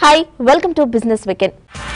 hi welcome to business weekend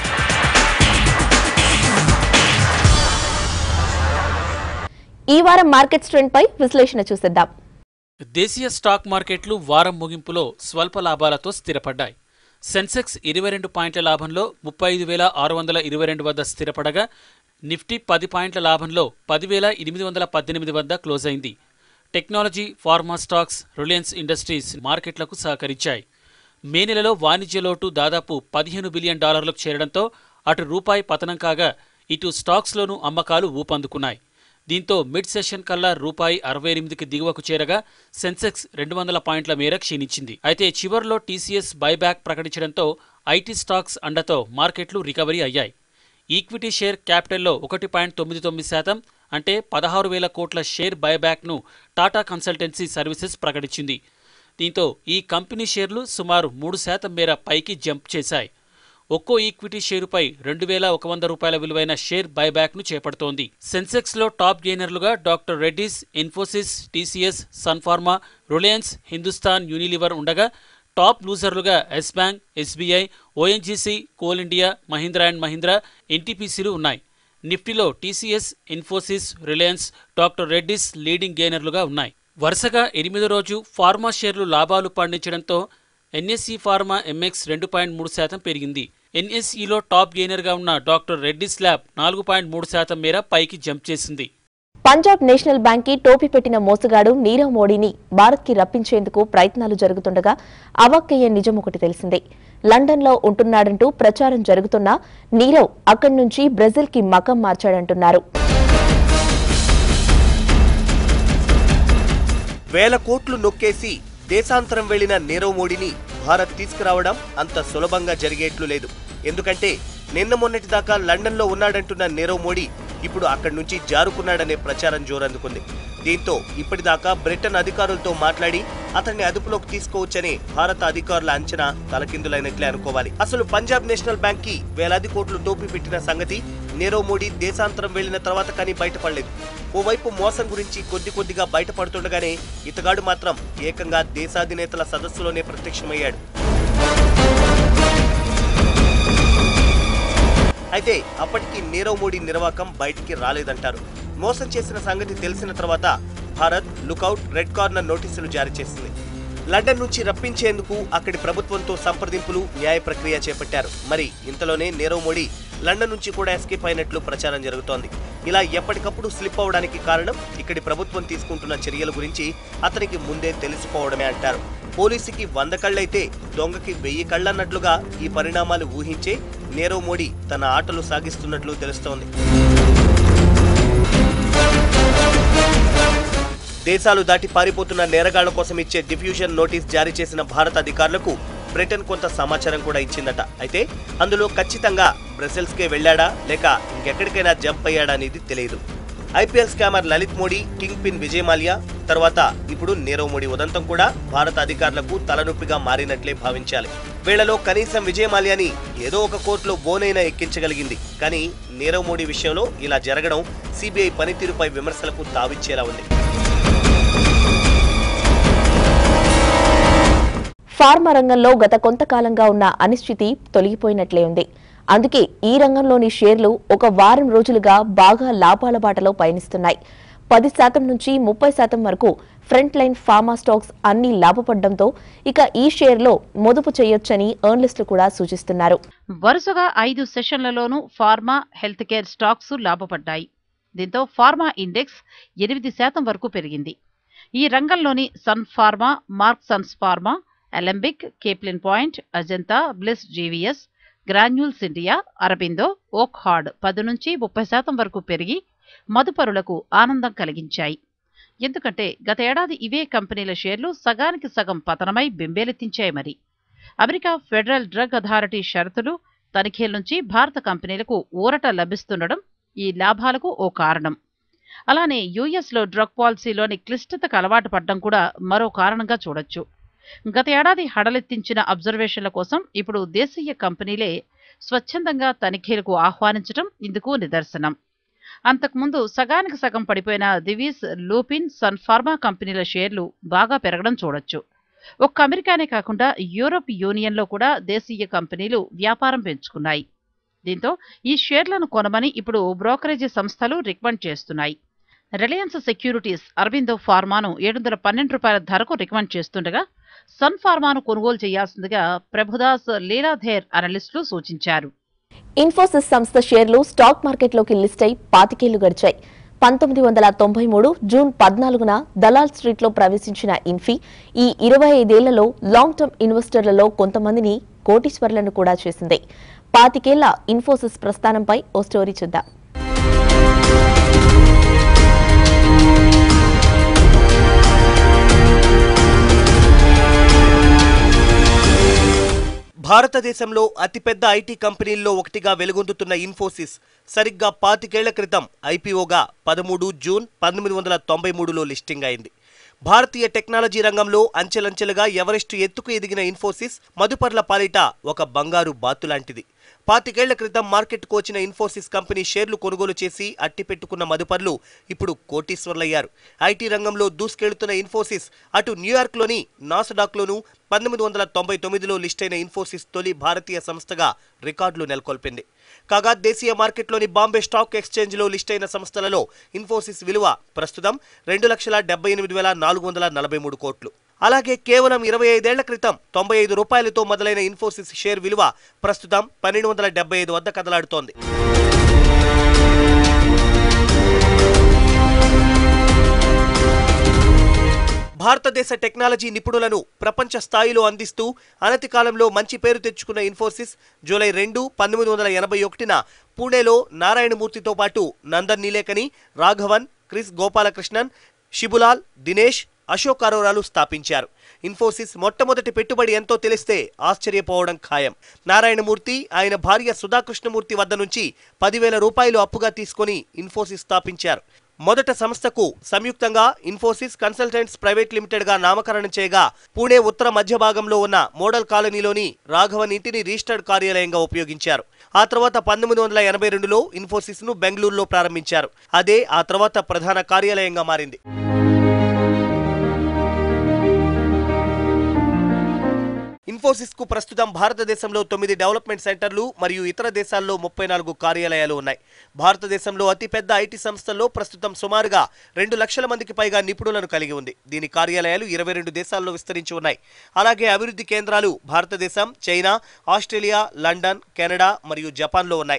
ఈ వారం market trend పై విశ్లేషణ చూసేద్దాం దేశీయ స్టాక్ మార్కెట్లు వారం ముగింపులో స్వల్ప లాభాలతో స్థిరపడ్డాయి సెన్సెక్స్ ఇరవై రెండు పాయింట్ల లాభంలో ముప్పై ఐదు వేల ఆరు వందల ఇరవై రెండు వద్ద స్థిరపడగా నిఫ్టీ పది పాయింట్ల లాభంలో పదివేల ఎనిమిది వందల పద్దెనిమిది వద్ద క్లోజ్ అయింది technology pharma stocks Reliance Industries మార్కెట్లకు సహకరించాయి మే నెలలో వాణిజ్య లోటు దాదాపు పదిహేను బిలియన్ డాలర్లకు చేరడంతో అటు రూపాయి పతనం కాగా ఇటు స్టాక్స్లోనూ అమ్మకాలు ఊపందుకున్నాయి దీంతో మిడ్ సెషన్ కల్లా రూపాయి అరవై ఎనిమిదికి దిగువకు చేరగా సెన్సెక్స్ రెండు వందల పాయింట్ల మేర క్షీణించింది అయితే చివర్లో టీసీఎస్ బైబ్యాక్ ప్రకటించడంతో ఐటీ స్టాక్స్ అండతో మార్కెట్లు రికవరీ అయ్యాయి ఈక్విటీ షేర్ క్యాపిటల్లో ఒకటి పాయింట్ తొమ్మిది తొమ్మిది శాతం అంటే పదహారు వేల కోట్ల షేర్ బైబ్యాక్ను టాటా కన్సల్టెన్సీ సర్వీసెస్ ప్రకటించింది దీంతో ఈ కంపెనీ షేర్లు సుమారు మూడు శాతం మేర పైకి జంప్ చేశాయి ఒక్కో ఈక్విటీ షేరుపై రెండు వేల ఒక వంద రూపాయల విలువైన షేర్ బైబ్యాక్ను చేపడుతోంది సెన్సెక్స్లో టాప్ గెయినర్లుగా doctor Reddy's Infosys TCS Sun Pharma Reliance Hindustan Unilever ఉండగా టాప్ లూజర్లుగా Yes Bank SBI ONGC Coal India Mahindra and Mahindra ఎన్టీపీసీలు ఉన్నాయి నిఫ్టీలో TCS Infosys Reliance doctor Reddy's leading గెయినర్లుగా ఉన్నాయి వరుసగా ఎనిమిదో రోజు ఫార్మా షేర్లు లాభాలు పండించడంతో ఎన్ఎస్ఈ ఫార్మా ఎంఎక్స్ రెండు పాయింట్ మూడు శాతం పెరిగింది ఎన్ఎస్ఈలో టాప్ గెయినర్గా ఉన్న డాక్టర్ రెడ్డిస్ ల్యాబ్ నాలుగు పాయింట్ మూడు శాతం మేర పైకి జంప్ చేసింది పంజాబ్ నేషనల్ బ్యాంక్ కి టోపీ పెట్టిన మోసగాడు నీరవ్ మోడీని భారత్ కి రప్పించేందుకు ప్రయత్నాలు జరుగుతుండగా అవాక్కయ్యే నిజం ఒకటి తెలిసిందే లండన్ లో ఉంటున్నాడంటూ ప్రచారం జరుగుతున్నా నీరవ్ అక్కడి నుంచి బ్రెజిల్ కి మకం మార్చాడంటున్నారు వేల కోట్లు నొక్కేసి దేశాంతరం వెళ్లిన నీరవ్ మోడీని భారత్ తీసుకురావడం అంత సులభంగా జరిగేట్లు లేదు ఎందుకంటే నిన్న మొన్నటి దాకా లండన్లో ఉన్నాడంటున్న నీరవ్ మోడీ ఇప్పుడు అక్కడి నుంచి జారుకున్నాడనే ప్రచారం జోరందుకుంది దీంతో ఇప్పటిదాకా బ్రిటన్ అధికారులతో మాట్లాడి అతన్ని అదుపులోకి తీసుకోవచ్చని భారత అధికారుల అంచనా తలకిందులైనట్లే అనుకోవాలి అసలు పంజాబ్ నేషనల్ బ్యాంక్ కి వేలాది కోట్లు టోపీ పెట్టిన సంగతి నీరవ్ మోడీ దేశాంతరం వెళ్లిన తర్వాత కానీ బయటపడలేదు ఓవైపు మోసం గురించి కొద్ది కొద్దిగా బయటపడుతుండగానే ఇతగాడు మాత్రం ఏకంగా దేశాధినేతల సదస్సులోనే ప్రత్యక్షమయ్యాడు అయితే అప్పటికి నీరవ్ మోడీ నిర్వాకం బయటికి రాలేదంటారు మోసం చేసిన సంగతి తెలిసిన తర్వాత భారత్ లుకౌట్ రెడ్ కార్నర్ నోటీసులు జారీ చేసింది లండన్ నుంచి రప్పించేందుకు అక్కడి ప్రభుత్వంతో సంప్రదింపులు న్యాయ ప్రక్రియ చేపట్టారు మరి ఇంతలోనే నీరవ్ మోడీ లండన్ నుంచి కూడా ఎస్కేప్ అయినట్లు ప్రచారం జరుగుతోంది ఇలా ఎప్పటికప్పుడు స్లిప్ అవడానికి కారణం ఇక్కడి ప్రభుత్వం తీసుకుంటున్న చర్యల గురించి అతనికి ముందే తెలిసిపోవడమే అంటారు పోలీసుకి వంద కళ్ళైతే దొంగకి వెయ్యి కళ్ళన్నట్లుగా ఈ పరిణామాలు ఊహించే నీరవ్ మోడీ తన ఆటలు సాగిస్తున్నట్లు తెలుస్తోంది దేశాలు దాటి పారిపోతున్న నేరగాళ్ల కోసం ఇచ్చే డిఫ్యూజన్ నోటీస్ జారీ చేసిన భారత అధికారులకు బ్రిటన్ కొంత సమాచారం కూడా ఇచ్చిందట అయితే అందులో ఖచ్చితంగా బ్రసెల్స్కే వెళ్ళాడా లేక ఇంకెక్కడికైనా జంప్ అయ్యాడా అనేది తెలియదు IPL scammer Lalit Modi kingpin Vijay Mallya తర్వాత ఇప్పుడు నీరవ్ మోడీ ఉదంతం కూడా భారత అధికారులకు తలనొప్పిగా మారినట్లే భావించాలి వీళ్లలో కనీసం విజయ్ మాల్యాని ఏదో ఒక కోర్టులో బోనైనా ఎక్కించగలిగింది కానీ నీరవ్ మోడీ విషయంలో ఇలా జరగడం సిబిఐ పనితీరుపై విమర్శలకు తావిచ్చేలా ఉంది ఫార్మా రంగంలో గత కొంతకాలంగా ఉన్న అనిశ్చితి తొలగిపోయినట్లే ఉంది అందుకే ఈ రంగంలోని షేర్లు ఒక వారం రోజులుగా బాగా లాభాల బాటలో పయనిస్తున్నాయి పది శాతం నుంచి ముప్పై శాతం వరకు ఫ్రంట్ లైన్ ఫార్మా స్టాక్స్ అన్ని లాభపడడంతో ఇక ఈ షేర్లో మొదుపు చేయొచ్చని ఎర్నలిస్టులు కూడా సూచిస్తున్నారు వరుసగా ఐదు సెషన్లలోనూ ఫార్మా హెల్త్ కేర్ స్టాక్స్ లాభపడ్డాయి దీంతో ఫార్మా ఇండెక్స్ ఎనిమిది శాతం వరకు పెరిగింది ఈ రంగంలోని Sun Pharma Marksans Pharma Alembic Caplin Point Ajanta Bliss GVS Granules India Aurobindo Wockhardt పది నుంచి ముప్పై శాతం వరకు పెరిగి మదుపరులకు ఆనందం కలిగించాయి ఎందుకంటే గత ఏడాది ఇవే కంపెనీల షేర్లు సగానికి సగం పతనమై బెంబేలెత్తించాయి మరి అమెరికా ఫెడరల్ డ్రగ్ అథారిటీ షరతులు తనిఖీల నుంచి భారత కంపెనీలకు ఊరట లభిస్తుండడం ఈ లాభాలకు ఓ కారణం అలానే యుఎస్లో డ్రగ్ పాలసీలోని క్లిష్టతకు అలవాటు పడడం కూడా మరో కారణంగా చూడొచ్చు గత ఏడాది హడలెత్తించిన అబ్జర్వేషన్ల కోసం ఇప్పుడు దేశీయ కంపెనీలే స్వచ్ఛందంగా తనిఖీలకు ఆహ్వానించడం ఇందుకు నిదర్శనం అంతకుముందు సగానికి సగం పడిపోయిన దివీస్ లూపిన్ సన్ ఫార్మా కంపెనీల షేర్లు బాగా పెరగడం చూడొచ్చు ఒక్క అమెరికానే కాకుండా యూరోప్ యూనియన్లో కూడా దేశీయ కంపెనీలు వ్యాపారం పెంచుకున్నాయి దీంతో ఈ షేర్లను కొనమని ఇప్పుడు బ్రోకరేజీ సంస్థలు రికమెండ్ చేస్తున్నాయి రిలయన్స్ సెక్యూరిటీస్ అరబిందో ఫార్మాను ఏడు వందల పన్నెండు రూపాయల ధరకు రికమెండ్ చేస్తుండగా సన్ ఫార్మాను కొనుగోలు చేయాల్సిందిగా ప్రభుదాస్ లీలాధేర్ అనలిస్టులు సూచించారు ఇన్ఫోసిస్ సంస్థ షేర్లు స్టాక్ మార్కెట్లోకి లిస్ట్ అయి పాతికేళ్లు గడిచాయి పంతొమ్మిది వందల తొంభై మూడు జూన్ పద్నాలుగున దలాల్ స్ట్రీట్లో ప్రవేశించిన ఇన్ఫీ ఈ ఇరవై ఐదేళ్లలో లాంగ్ టర్మ్ ఇన్వెస్టర్లలో కొంతమందిని కోటీశ్వర్లను కూడా చేసింది పాతికేళ్ల ఇన్ఫోసిస్ ప్రస్థానంపై ఓ స్టోరీ చూద్దాం భారతదేశంలో అతిపెద్ద ఐటీ కంపెనీల్లో ఒకటిగా వెలుగొందుతున్న ఇన్ఫోసిస్ సరిగ్గా పాతికేళ్ల క్రితం ఐపీఓగా పదమూడు జూన్ పంతొమ్మిది వందల తొంభై మూడులో లిస్టింగ్ అయింది భారతీయ టెక్నాలజీ రంగంలో అంచెలంచెలుగా ఎవరెస్టు ఎత్తుకు ఎదిగిన ఇన్ఫోసిస్ మదుపర్ల పాలిట ఒక బంగారు బాతు లాంటిది పాతికేళ్ల క్రితం మార్కెట్కు వచ్చిన ఇన్ఫోసిస్ కంపెనీ షేర్లు కొనుగోలు చేసి అట్టిపెట్టుకున్న మదుపర్లు ఇప్పుడు కోటీశ్వర్లయ్యారు ఐటీ రంగంలో దూసుకెళ్తున్న ఇన్ఫోసిస్ అటు న్యూయార్క్లోని నాసడాక్లోనూ పంతొమ్మిది వందల తొంభై తొమ్మిదిలో లిస్ట్ అయిన ఇన్ఫోసిస్ తొలి భారతీయ సంస్థగా రికార్డులు నెలకొల్పింది కాగా దేశీయ మార్కెట్లోని బాంబే స్టాక్ ఎక్స్చేంజ్లో లిస్ట్ అయిన సంస్థలలో ఇన్ఫోసిస్ విలువ ప్రస్తుతం రెండు లక్షల డెబ్బై ఎనిమిది వేల నాలుగు వందల నలభై మూడు కోట్లు అలాగే కేవలం ఇరవై ఐదేళ్ల క్రితం తొంభై ఐదు రూపాయలతో మొదలైన ఇన్ఫోసిస్ షేర్ విలువ ప్రస్తుతం పన్నెండు వందల డెబ్బై ఐదు వద్ద కదలాడుతోంది భారతదేశ టెక్నాలజీ నిపుణులను ప్రపంచ స్థాయిలో అందిస్తూ అనతి కాలంలో మంచి పేరు తెచ్చుకున్న ఇన్ఫోసిస్ జూలై రెండు పంతొమ్మిది వందల ఎనభై ఒకటిన పూణేలో నారాయణమూర్తితో పాటు నందన్ నీలేకని రాఘవన్ క్రిస్ గోపాలకృష్ణన్ షిబులాల్ దినేష్ అశోక్ అరోరాలు స్థాపించారు ఇన్ఫోసిస్ మొట్టమొదటి పెట్టుబడి ఎంతో తెలిస్తే ఆశ్చర్యపోవడం ఖాయం నారాయణమూర్తి ఆయన భార్య సుధాకృష్ణమూర్తి వద్ద నుంచి పదివేల రూపాయలు అప్పుగా తీసుకొని ఇన్ఫోసిస్ స్థాపించారు మొదట సంస్థకు సంయుక్తంగా ఇన్ఫోసిస్ కన్సల్టెంట్స్ ప్రైవేట్ లిమిటెడ్ గా నామకరణం చేయగా పూణే ఉత్తర మధ్య భాగంలో ఉన్న మోడల్ కాలనీలోని రాఘవన్ ఇంటిని రిజిస్టర్డ్ కార్యాలయంగా ఉపయోగించారు ఆ తర్వాత పంతొమ్మిది వందల ఎనభై రెండులో ఇన్ఫోసిస్ ను బెంగళూరులో ప్రారంభించారు అదే ఆ తర్వాత ప్రధాన కార్యాలయంగా మారింది ఇన్ఫోసిస్ కు ప్రస్తుతం భారతదేశంలో తొమ్మిది డెవలప్మెంట్ సెంటర్లు మరియు ఇతర దేశాల్లో ముప్పై నాలుగు కార్యాలయాలు ఉన్నాయి భారతదేశంలో అతిపెద్ద ఐటీ సంస్థల్లో ప్రస్తుతం సుమారుగా రెండు లక్షల మందికి పైగా నిపుణులను కలిగి ఉంది దీని కార్యాలయాలు ఇరవై రెండు దేశాల్లో విస్తరించి ఉన్నాయి అలాగే అభివృద్ధి కేంద్రాలు భారతదేశం చైనా ఆస్ట్రేలియా లండన్ కెనడా మరియు జపాన్లో ఉన్నాయి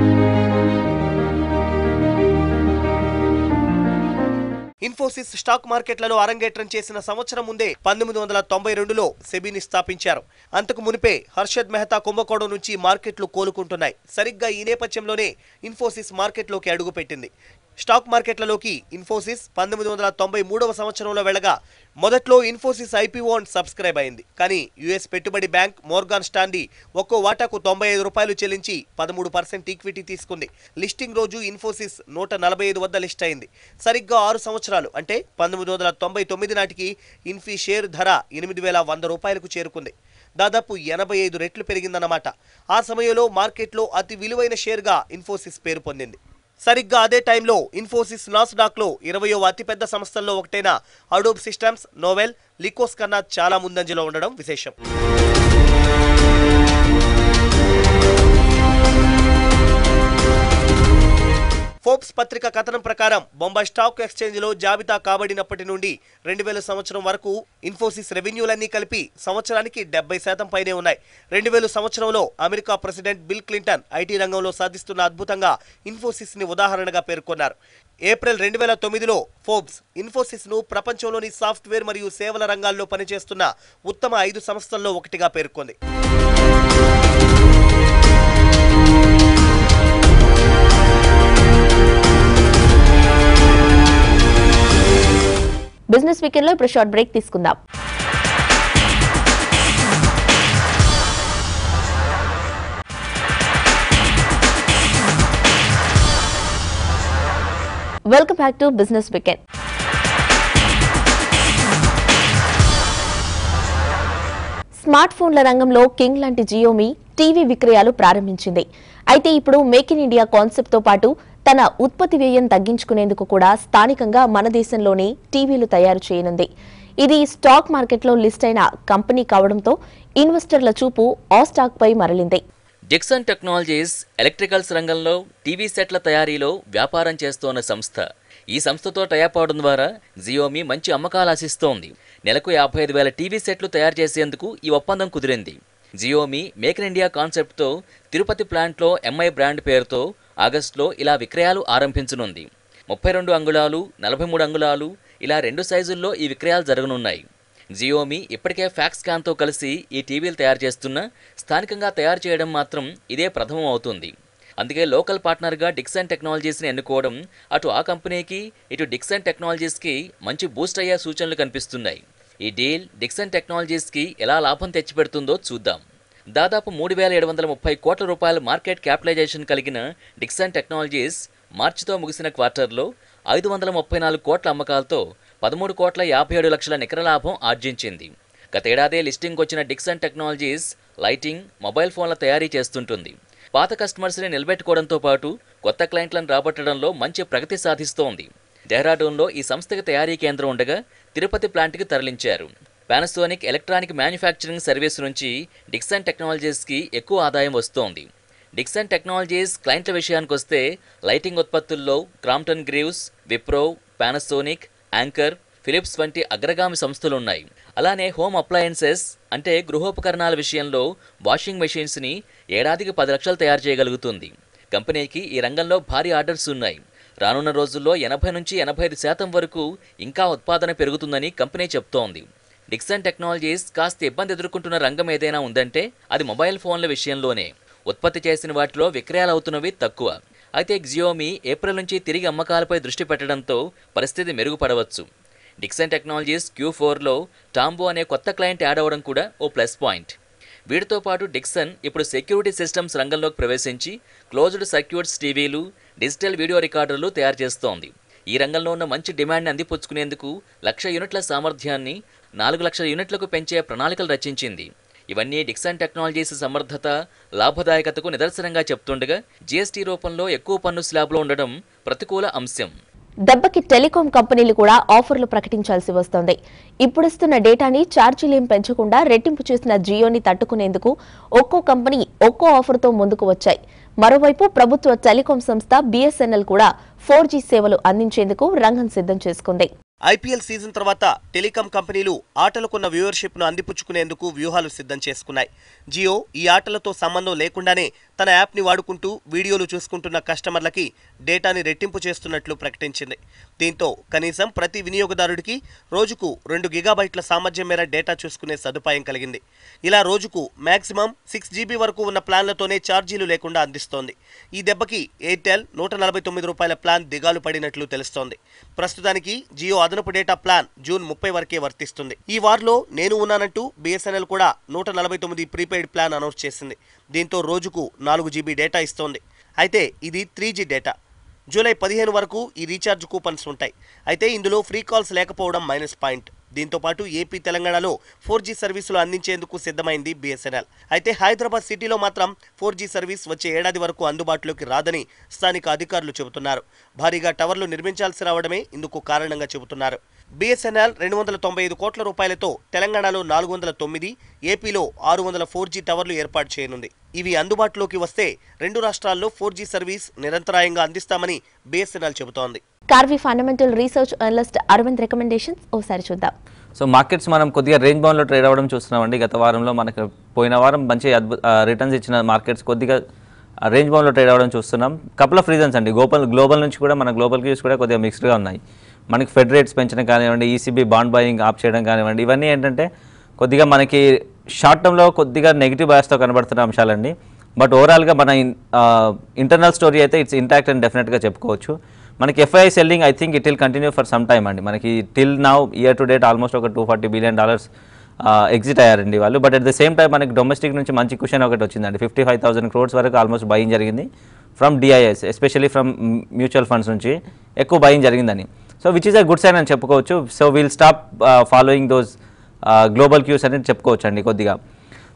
ఇన్ఫోసిస్ స్టాక్ మార్కెట్లలో అరంగేట్రం చేసిన సంవత్సరం ముందే పంతొమ్మిది వందల తొంభై రెండులో సెబీని స్థాపించారు అంతకు మునిపే హర్షద్ మెహతా కుంభకోణం నుంచి మార్కెట్లు కోలుకుంటున్నాయి సరిగ్గా ఈ నేపథ్యంలోనే ఇన్ఫోసిస్ మార్కెట్లోకి అడుగుపెట్టింది స్టాక్ మార్కెట్లలోకి ఇన్ఫోసిస్ పంతొమ్మిది వందల తొంభై మూడవ సంవత్సరంలో వెళ్ళగా మొదట్లో ఇన్ఫోసిస్ ఐపీఓ అని సబ్స్క్రైబ్ అయింది కానీ యుఎస్ పెట్టుబడి బ్యాంక్ మోర్గాన్ స్టాండీ ఒక్కో వాటాకు తొంభై ఐదు రూపాయలు చెల్లించి పదమూడు పర్సెంట్ ఈక్విటీ తీసుకుంది లిస్టింగ్ రోజు ఇన్ఫోసిస్ నూట నలభై ఐదు వద్ద లిస్ట్ అయింది సరిగ్గా ఆరు సంవత్సరాలు అంటే పంతొమ్మిది వందల తొంభై తొమ్మిది నాటికి ఇన్ఫీ షేర్ ధర ఎనిమిది వేల వంద రూపాయలకు చేరుకుంది దాదాపు ఎనభై ఐదు రెట్లు పెరిగిందన్నమాట ఆ సమయంలో మార్కెట్లో అతి విలువైన షేర్గా ఇన్ఫోసిస్ పేరు పొందింది సరిగ్గా అదే టైంలో ఇన్ఫోసిస్ నాస్డాక్లో ఇరవయో అతిపెద్ద సంస్థల్లో ఒకటైన అడోబ్ సిస్టమ్స్ నోవెల్ లికోస్ కన్నా చాలా ముందంజలో ఉండడం విశేషం ఫోర్బ్స్ పత్రిక కథనం ప్రకారం బొంబాయి స్టాక్ ఎక్స్చేంజ్ లో జాబితా కాబడినప్పటి నుండి రెండు వేల సంవత్సరం వరకు ఇన్ఫోసిస్ రెవెన్యూలన్నీ కలిపి సంవత్సరానికి డెబ్బై శాతం పైనే ఉన్నాయి రెండు వేల సంవత్సరంలో America president Bill Clinton IT రంగంలో సాధిస్తున్న అద్భుతంగా ఇన్ఫోసిస్ ని ఉదాహరణగా పేర్కొన్నారు ఏప్రిల్ రెండు వేల తొమ్మిదిలో ఫోర్బ్స్ ఇన్ఫోసిస్ ను ప్రపంచంలోని సాఫ్ట్వేర్ మరియు సేవల రంగాల్లో పనిచేస్తున్న ఉత్తమ ఐదు సంస్థల్లో ఒకటిగా పేర్కొంది బిజినెస్ వీకెండ్ లో ఇప్పుడు షార్ట్ బ్రేక్ తీసుకుందాం welcome back to business weekend smart ఫోన్ల రంగంలో కింగ్ లాంటి జియోమి టీవీ విక్రయాలు ప్రారంభించింది అయితే ఇప్పుడు మేక్ ఇన్ ఇండియా కాన్సెప్ట్ తో పాటు తన ఉత్పత్తి వ్యయం తగ్గించుకునేందుకు కూడా స్థానికంగా మన దేశంలోనే టీవీలు తయారు చేయనుంది ఇది స్టాక్ మార్కెట్లో లిస్ట్ అయిన కంపెనీ కావడంతో ఇన్వెస్టర్ల చూపు ఆ స్టాక్ పై మరలింది డిక్సన్ టెక్నాలజీస్ ఎలక్ట్రికల్స్ రంగంలో టీవీ సెట్ల తయారీలో వ్యాపారం చేస్తోన్న సంస్థ ఈ సంస్థతో టైప్ అవడం ద్వారా జియోమి మంచి అమ్మకాలు ఆశిస్తోంది నెలకు యాభై ఐదు వేల టీవీ సెట్లు తయారు చేసేందుకు ఈ ఒప్పందం కుదిరింది జియోమి మేక్ ఇన్ ఇండియా కాన్సెప్ట్తో తిరుపతి ప్లాంట్లో ఎంఐ బ్రాండ్ పేరుతో ఆగస్టులో ఇలా విక్రయాలు ఆరంభించనుంది ముప్పై రెండు అంగుళాలు నలభై మూడు అంగుళాలు ఇలా రెండు సైజుల్లో ఈ విక్రయాలు జరగనున్నాయి జియోమి ఇప్పటికే ఫ్యాక్స్కాన్తో కలిసి ఈ టీవీలు తయారు చేస్తున్నా స్థానికంగా తయారు చేయడం మాత్రం ఇదే ప్రథమం అవుతుంది అందుకే లోకల్ పార్ట్నర్గా డిక్సన్ టెక్నాలజీస్ని ఎన్నుకోవడం అటు ఆ కంపెనీకి ఇటు డిక్సన్ టెక్నాలజీస్కి మంచి బూస్ట్ అయ్యే సూచనలు కనిపిస్తున్నాయి ఈ డీల్ డిక్సన్ టెక్నాలజీస్కి ఎలా లాభం తెచ్చిపెడుతుందో చూద్దాం దాదాపు మూడు వేల ఏడు వందల ముప్పై కోట్ల రూపాయల మార్కెట్ క్యాపిటలైజేషన్ కలిగిన డిక్సన్ టెక్నాలజీస్ మార్చితో ముగిసిన క్వార్టర్లో ఐదు వందల ముప్పై నాలుగు కోట్ల అమ్మకాలతో పదమూడు కోట్ల యాభై ఏడు లక్షల నికర లాభం ఆర్జించింది గతేడాదే లిస్టింగ్ వచ్చిన డిక్సన్ టెక్నాలజీస్ లైటింగ్ మొబైల్ ఫోన్ల తయారీ చేస్తుంటుంది పాత కస్టమర్స్ని నిలబెట్టుకోవడంతో పాటు కొత్త క్లయింట్లను రాబట్టడంలో మంచి ప్రగతి సాధిస్తోంది డెహ్రాడూన్లో ఈ సంస్థకి తయారీ కేంద్రం ఉండగా తిరుపతి ప్లాంట్కి తరలించారు పానాసోనిక్ ఎలక్ట్రానిక్ మ్యానుఫ్యాక్చరింగ్ సర్వీస్ నుంచి డిక్సన్ టెక్నాలజీస్కి ఎక్కువ ఆదాయం వస్తోంది డిక్సన్ టెక్నాలజీస్ క్లయింట్ల విషయానికి వస్తే లైటింగ్ ఉత్పత్తుల్లో క్రాంప్టన్ గ్రీవ్స్ విప్రో పానాసోనిక్ యాంకర్ ఫిలిప్స్ వంటి అగ్రగామి సంస్థలున్నాయి అలానే హోమ్ అప్లయన్సెస్ అంటే గృహోపకరణాల విషయంలో వాషింగ్ మెషిన్స్ని ఏడాదికి పది లక్షలు తయారు చేయగలుగుతుంది కంపెనీకి ఈ రంగంలో భారీ ఆర్డర్స్ ఉన్నాయి రానున్న రోజుల్లో ఎనభై నుంచి ఎనభై ఐదు శాతం వరకు ఇంకా ఉత్పాదన పెరుగుతుందని కంపెనీ చెప్తోంది డిక్సన్ టెక్నాలజీస్ కాస్త ఇబ్బంది ఎదుర్కొంటున్న రంగం ఏదైనా ఉందంటే అది మొబైల్ ఫోన్ల విషయంలోనే ఉత్పత్తి చేసిన వాటిలో విక్రయాలు అవుతున్నవి తక్కువ అయితే జియోమి ఏప్రిల్ నుంచి తిరిగి అమ్మకాలపై దృష్టి పెట్టడంతో పరిస్థితి మెరుగుపడవచ్చు డిక్సన్ టెక్నాలజీస్ క్యూ ఫోర్లో టాంబో అనే కొత్త క్లయింట్ యాడ్ అవ్వడం కూడా ఓ ప్లస్ పాయింట్ వీటితో పాటు డిక్సన్ ఇప్పుడు సెక్యూరిటీ సిస్టమ్స్ రంగంలోకి ప్రవేశించి క్లోజ్డ్ సర్క్యూట్స్ టీవీలు డిజిటల్ వీడియో రికార్డర్లు తయారు చేస్తోంది ఈ రంగంలో ఉన్న మంచి డిమాండ్ని అందిపుచ్చుకునేందుకు లక్ష యూనిట్ల సామర్థ్యాన్ని నాలుగు లక్షల యూనిట్లకు పెంచే ప్రణాళికలు రచించింది ఇవన్నీ డిక్సన్ టెక్నాలజీస్ సమర్థత లాభదాయకతకు నిదర్శనంగా చెప్తుండగా జీఎస్టీ రూపంలో ఎక్కువ పన్ను స్లాబ్లో ఉండడం ప్రతికూల అంశం దెబ్బకి టెలికాం కంపెనీలు కూడా ఆఫర్లు ప్రకటించాల్సి వస్తోంది ఇప్పుడిస్తున్న డేటాని ఛార్జీలేం పెంచకుండా రెట్టింపు చేసిన జియోని తట్టుకునేందుకు ఒక్కో కంపెనీ ఒక్కో ఆఫర్తో ముందుకు వచ్చాయి మరోవైపు ప్రభుత్వ టెలికాం సంస్థ బీఎస్ఎన్ఎల్ కూడా ఫోర్ సేవలు అందించేందుకు రంగం సిద్ధం చేసుకుంది ఐపీఎల్ సీజన్ తర్వాత టెలికాం కంపెనీలు ఆటలకున్న వ్యూవర్షిప్ ను అందిపుచ్చుకునేందుకు వ్యూహాలు సిద్ధం చేసుకున్నాయి జియో ఈ ఆటలతో సంబంధం లేకుండానే తన యాప్ ని వాడుకుంటూ వీడియోలు చూసుకుంటున్న కస్టమర్లకి డేటాని రెట్టింపు చేస్తున్నట్లు ప్రకటించింది దీంతో కనీసం ప్రతి వినియోగదారుడికి రోజుకు రెండు గిగాబైట్ల సామర్థ్యం మేర డేటా చూసుకునే సదుపాయం కలిగింది ఇలా రోజుకు మాక్సిమం సిక్స్ జీబీ వరకు ఉన్న ప్లాన్లతోనే ఛార్జీలు లేకుండా అందిస్తోంది ఈ దెబ్బకి ఎయిర్టెల్ నూట నలభై తొమ్మిది రూపాయల ప్లాన్ దిగాలు పడినట్లు తెలుస్తోంది ప్రస్తుతానికి జియో అదనపు డేటా ప్లాన్ జూన్ ముప్పై వరకే వర్తిస్తుంది ఈ వార్లో నేను ఉన్నానంటూ బీఎస్ఎన్ఎల్ కూడా నూట నలభై తొమ్మిది ప్రీపెయిడ్ ప్లాన్ అనౌన్స్ చేసింది దీంతో రోజుకు నాలుగు జీబీ డేటా ఇస్తోంది అయితే ఇది త్రీ జీ డేటా జూలై పదిహేను వరకు ఈ రీఛార్జ్ కూపన్స్ ఉంటాయి అయితే ఇందులో ఫ్రీ కాల్స్ లేకపోవడం మైనస్ పాయింట్ దీంతో పాటు ఏపీ తెలంగాణలో ఫోర్ జీ సర్వీసులు అందించేందుకు సిద్ధమైంది బీఎస్ఎన్ఎల్ అయితే హైదరాబాద్ సిటీలో మాత్రం ఫోర్ జీ సర్వీస్ వచ్చే ఏడాది వరకు అందుబాటులోకి రాదని స్థానిక అధికారులు చెబుతున్నారు భారీగా టవర్లు నిర్మించాల్సి రావడమే ఇందుకు కారణంగా చెబుతున్నారు బీఎస్ఎన్ఎల్ రెండు వందల తొంభై ఐదు కోట్ల రూపాయలతో తెలంగాణలో నాలుగు వందల తొమ్మిది ఏపీలో ఆరు వందల ఫోర్ జీ టవర్లు ఏర్పాటు చేయనుంది ఇవి అందుబాటులోకి వస్తే రెండు రాష్ట్రాల్లో ఫోర్ జీ సర్వీస్ నిరంతరాయంగా అందిస్తామని బీఎస్ఎన్ఎల్ చెబుతోంది Karvy fundamental research analyst Arvind recommendations ఓసారి చూద్దాం సో మార్కెట్స్ మనం కొద్దిగా రేంజ్ బౌండ్లో ట్రేడ్ అవ్వడం చూస్తున్నామండి గత వారంలో మనకు పోయిన వారం మంచి అద్భుత రిటర్న్స్ ఇచ్చిన మార్కెట్స్ కొద్దిగా రేంజ్ బౌండ్లో ట్రేడ్ అవ్వడం చూస్తున్నాం కపుల్ ఆఫ్ రీజన్స్ అండి గ్లోబల్ గ్లోబల్ నుంచి కూడా మన గ్లోబల్ వ్యూస్ కూడా కొద్దిగా మిక్స్డ్గా ఉన్నాయి మనకి ఫెడ్ రేట్స్ పెంచడం కానివ్వండి ఈసీబీ బాండ్ బయింగ్ ఆప్ చేయడం కానివ్వండి ఇవన్నీ ఏంటంటే కొద్దిగా మనకి షార్ట్ టర్మ్లో కొద్దిగా నెగిటివ్ బయాస్తో కనబడుతున్న అంశాలండి బట్ ఓవరాల్గా మన ఇంటర్నల్ స్టోరీ అయితే ఇట్స్ ఇంటాక్ట్ అని డెఫినెట్గా చెప్పుకోవచ్చు మనకి FII selling I think it will continue for some time అండి మనకి till now year to date almost ఒక two forty billion dollars exit అయ్యారండి వాళ్ళు but at the same time మనకి డొమెస్టిక్ నుంచి మంచి క్వశ్చన్ ఒకటి వచ్చిందండి ఫిఫ్టీ ఫైవ్ థౌసండ్ క్రోడ్స్ వరకు ఆల్మోస్ట్ బయింగ్ జరిగింది from DIIs especially from mutual funds నుంచి ఎక్కువ బయింగ్ జరిగిందని so which is a good sign అని చెప్పుకోవచ్చు so will stop following those global cues అనేది చెప్పుకోవచ్చు అండి కొద్దిగా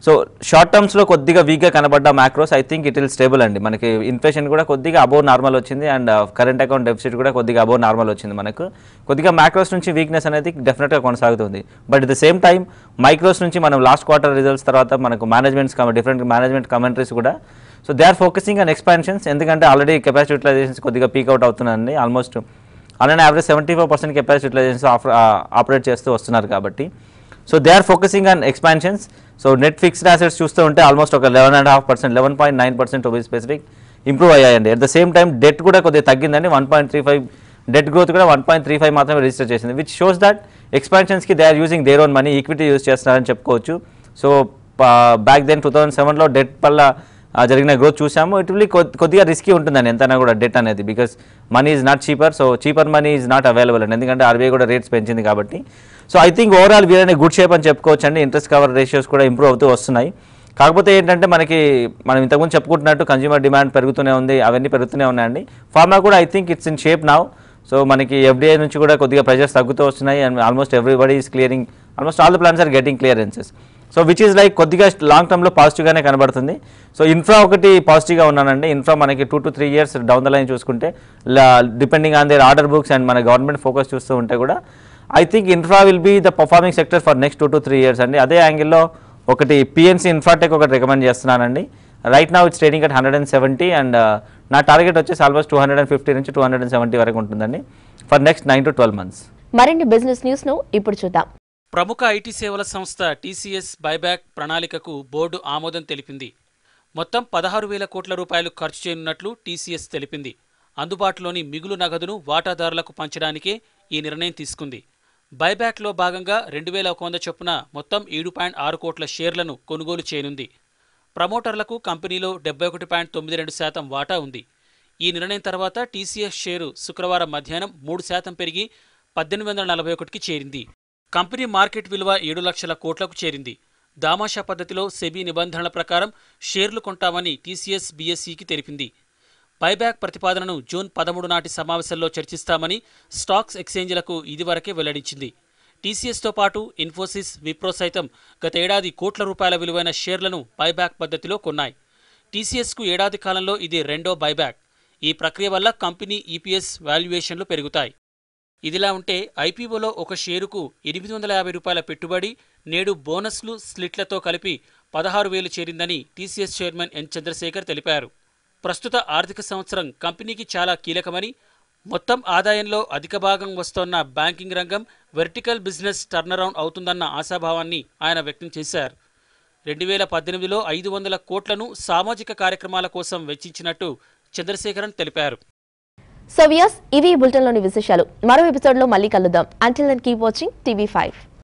సో షార్ట్ టర్మ్స్లో కొద్దిగా వీక్గా కనబడ్డ macros I think it will stable అండి మనకి ఇన్ఫ్లేషన్ కూడా కొద్దిగా అబోవ్ నార్మల్ వచ్చింది అండ్ కరెంట్ అకౌంట్ డెఫిసిట్ కూడా కొద్దిగా అబోవ్ నార్మల్ వచ్చింది మనకు కొద్దిగా మ్యాక్రోస్ నుంచి వీక్నెస్ అనేది డెఫినెట్గా కొనసాగుతుంది but at the same time micros నుంచి మనం లాస్ట్ క్వార్టర్ రిజల్ట్స్ తర్వాత మనకు మేనేజ్మెంట్స్ డిఫరెంట్ మేనేజ్మెంట్ కమెంటరీస్ కూడా so they are focusing on expansions ఎందుకంటే ఆల్రెడీ కెపాసిటీ యూటిలైజేషన్స్ కొద్దిగా పీక్ అవుట్ అవుతున్నాయండి ఆల్మోస్ట్ అలానే average seventy four percent capacity utilisations operate చేస్తూ వస్తున్నారు కాబట్టి so they are focusing on expansions so net fixed assets చూస్తూ ఉంటే ఆల్మోస్ట్ ఒక eleven and half percent eleven point nine percent to be specific improve అయ్యాయండి at the same time debt కూడా కొద్దిగా తగ్గిందండి one point three five debt growth కూడా one point three five మాత్రమే register చేసింది విచ్ షోస్ దట్ ఎక్స్పాన్షన్స్కి they are using their own money equity use చేస్తున్నారని చెప్పుకోవచ్చు so back then two thousand సెవెన్లో డెట్ వల్ల ఆ, జరిగిన గ్రోత్ చూసాము ఇట్ విల్ కొద్దిగా రిస్కీ ఉంటుందని ఎంతైనా కూడా డెట్ అనేది because money is not cheaper so cheaper money is not available అండి ఎందుకంటే ఆర్బీఐ కూడా రేట్స్ పెంచింది కాబట్టి so I think overall we're in good shape అని చెప్పుకోవచ్చు అండి ఇంట్రెస్ట్ కవర్ రేషియోస్ కూడా ఇంప్రూవ్ అవుతూ వస్తున్నాయి కాకపోతే ఏంటంటే మనకి మనం ఇంతకుముందు చెప్పుకుంటున్నట్టు కన్జ్యూమర్ డిమాండ్ పెరుగుతూనే ఉంది అవన్నీ పెరుగుతూనే ఉన్నాయండి ఫార్మా కూడా I think it's in shape now so మనకి ఎఫ్డీఐ నుంచి కూడా కొద్దిగా ప్రెజర్స్ తగ్గుతూ వస్తున్నాయి and almost everybody is clearing almost all the plans are getting clearances so which is like కొద్దిగా లాంగ్ టర్మ్లో పాజిటివ్గానే కనబడుతుంది సో ఇన్ఫ్రా ఒకటి పాజిటివ్గా ఉన్నానండి ఇన్ఫ్రా మనకి two to three years down the line చూసుకుంటే depending on their order books and మన గవర్నమెంట్ ఫోకస్ చూస్తూ ఉంటే కూడా I think infra will be the performing sector for next two to three years అండి అదే యాంగిల్లో ఒకటి పిఎన్సీ ఇన్ఫ్రాటెక్ ఒకటి రికమెండ్ చేస్తున్నానండి right now it's trading at hundred and seventy and నా టార్గెట్ వచ్చేసి almost two hundred and fifty నుంచి two hundred and seventy వరకు ఉంటుందండి for next nine to twelve months మరిన్ని బిజినెస్ న్యూస్ ను ఇప్పుడు చూద్దాం ప్రముఖ ఐటీ సేవల సంస్థ టీసీఎస్ బైబ్యాక్ ప్రణాళికకు బోర్డు ఆమోదం తెలిపింది మొత్తం పదహారు వేల కోట్ల రూపాయలు ఖర్చు చేయనున్నట్లు టీసీఎస్ తెలిపింది అందుబాటులోని మిగులు నగదును వాటాదారులకు పంచడానికే ఈ నిర్ణయం తీసుకుంది బైబ్యాక్లో భాగంగా రెండు వేల ఒక వంద చొప్పున మొత్తం ఏడు పాయింట్ ఆరు కోట్ల షేర్లను కొనుగోలు చేయనుంది ప్రమోటర్లకు కంపెనీలో డెబ్బై ఒకటి పాయింట్ తొమ్మిది రెండు శాతం వాటా ఉంది ఈ నిర్ణయం తర్వాత టీసీఎస్ షేరు శుక్రవారం మధ్యాహ్నం మూడు శాతం పెరిగి పద్దెనిమిది వందల నలభై ఒకటికి చేరింది కంపెనీ మార్కెట్ విలువ ఏడు లక్షల కోట్లకు చేరింది దామాషా పద్ధతిలో సెబీ నిబంధనల ప్రకారం షేర్లు కొంటామని టీసీఎస్ బీఎస్ఈకి తెలిపింది బైబ్యాక్ ప్రతిపాదనను జూన్ పదమూడు నాటి సమావేశంలో చర్చిస్తామని స్టాక్స్ ఎక్స్చేంజ్లకు ఇదివరకే వెల్లడించింది టీసీఎస్తో పాటు ఇన్ఫోసిస్ విప్రో సైతం గత ఏడాది కోట్ల రూపాయల విలువైన షేర్లను బైబ్యాక్ పద్ధతిలో కొన్నాయి టీసీఎస్కు ఏడాది కాలంలో ఇది రెండో బైబ్యాక్ ఈ ప్రక్రియ వల్ల కంపెనీ ఈపీఎస్ వాల్యుయేషన్లు పెరుగుతాయి ఇదిలా ఉంటే ఐపీఓలో ఒక షేరుకు ఎనిమిది వందల యాభై రూపాయల పెట్టుబడి నేడు బోనస్లు స్లిట్లతో కలిపి పదహారు వేలు చేరిందని టీసీఎస్ చైర్మన్ ఎన్ చంద్రశేఖర్ తెలిపారు ప్రస్తుత ఆర్థిక సంవత్సరం కంపెనీకి చాలా కీలకమని మొత్తం ఆదాయంలో అధిక భాగం వస్తోన్న బ్యాంకింగ్ రంగం వెర్టికల్ బిజినెస్ టర్నరౌండ్ అవుతుందన్న ఆశాభావాన్ని ఆయన వ్యక్తం చేశారు రెండు వేల పద్దెనిమిదిలో ఐదు వందల కోట్లను సామాజిక కార్యక్రమాల కోసం వెచ్చించినట్టు చంద్రశేఖరన్ తెలిపారు సో వియస్ ఇవి ఈ బులెటిన్లోని విశేషాలు మరో ఎపిసోడ్లో మళ్ళీ కలుద్దాం until then keep watching TV five